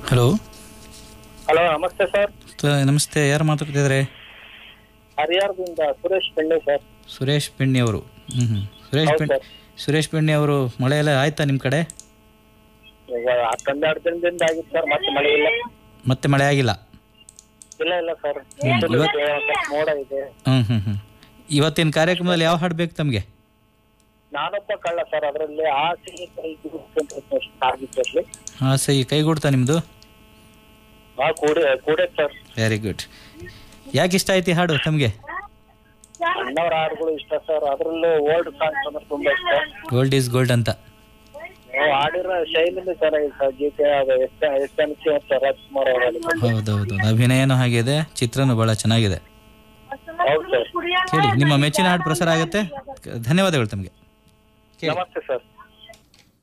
hello hello ನಮಸ್ತೆ sir ನಮಸ್ತೆ ಯಾರು ಮಾತಾಡ್ತಿದ್ದಾರೆ ಹರಿಹರದಿಂದ ಸುರೇಶ್ ಬೆಣ್ಣೆ ಸರ್ ಸುರೇಶ್ ಬೆಣ್ಣಿ ಅವರು ಹ್ಞೂ ಹ್ಞೂ ಸುರೇಶ್ ಹೌದು ಬೆಣ್ಣೆ ಸರ್ ಸುರೇಶ್ ಬೆಣ್ಣಿ ಅವರು ಮಳೆ ಎಲ್ಲ ಆಯ್ತಾ ನಿಮ್ಮ ಕಡೆ ಈಗ ಹತ್ತೊಂದೆರಡು ದಿನದಿಂದ ಆಗಿತ್ತು ಸರ್ ಮತ್ತೆ ಮಳೆ ಇಲ್ಲ ಮತ್ತೆ ಮಳೆ ಆಗಿಲ್ಲ ಇಲ್ಲ ಇಲ್ಲ ಸರ್ ಹ್ಮ್, ಬಿಸಿಲು ಇವತ್ತು- ಇದೆ, ಒಂದ್ ಸ್ವಲ್ಪ ಮೋಡ ಇದೆ ಹ್ಞೂ ಹ್ಞೂ ಹ್ಞೂ ಇವತ್ತಿನ ಕಾರ್ಯಕ್ರಮದಲ್ಲಿ ಯಾವ ಹಾಡು ಬೇಕು ತಮಗೆ ನಾನೊಬ್ಬ ಕಳ್ಳ ಸರ್ ಅದರಲ್ಲಿ ಆಸೆ ಆಗಿದ್ದಲ್ಲಿ ಹಾಂ ಸೈ ಕೈಗೂಡ್ತಾ ನಿಮ್ಮದು ಹಾ ಕೂಡೆ ಕೂಡೆ ಸರ್ ವೆರಿ ಗುಡ್ ಯಾಕೆ ಇಷ್ಟ ಆಯ್ತು ಈ ಹಾಡು ತಮಗೆ ಅಣ್ಣವ್ರ ಹಾಡುಗಳು ಇಷ್ಟ ಸರ್ ಅದರಲ್ಲೂ ಓಲ್ಡ್ ಸಾಂಗ್ಸ್ ಅಂದ್ರೆ ತುಂಬಾ ಇಷ್ಟ ಗೋಲ್ಡ್ ಈಸ್ ಗೋಲ್ಡ್ ಅಂತ ನೀವು ಹಾಡಿರೋ ಶೈಲಿನೂ ಚೆನ್ನಾಗಿದೆ ಸರ್ ಗೀತೆ ಅದು ಎಸ್ ಎಸ್ ಎನ್ ಸಿ ಮತ್ತು ರಾಜ್ಕುಮಾರ್ ಅವರಲ್ಲಿ ಹೌದೌದು ಅಭಿನಯನೂ ಹಾಗಿದೆ ಚಿತ್ರನೂ ಭಾಳ ಚೆನ್ನಾಗಿದೆ ಹೌದು ಸರ್ ಕೇಳಿ ನಿಮ್ಮ ಮೆಚ್ಚಿನ ಹಾಡು ಪ್ರಸಾರ ಆಗುತ್ತೆ ಧನ್ಯವಾದಗಳು ತಮಗೆ ಕೇಳಿ ನಮಸ್ತೆ ಸರ್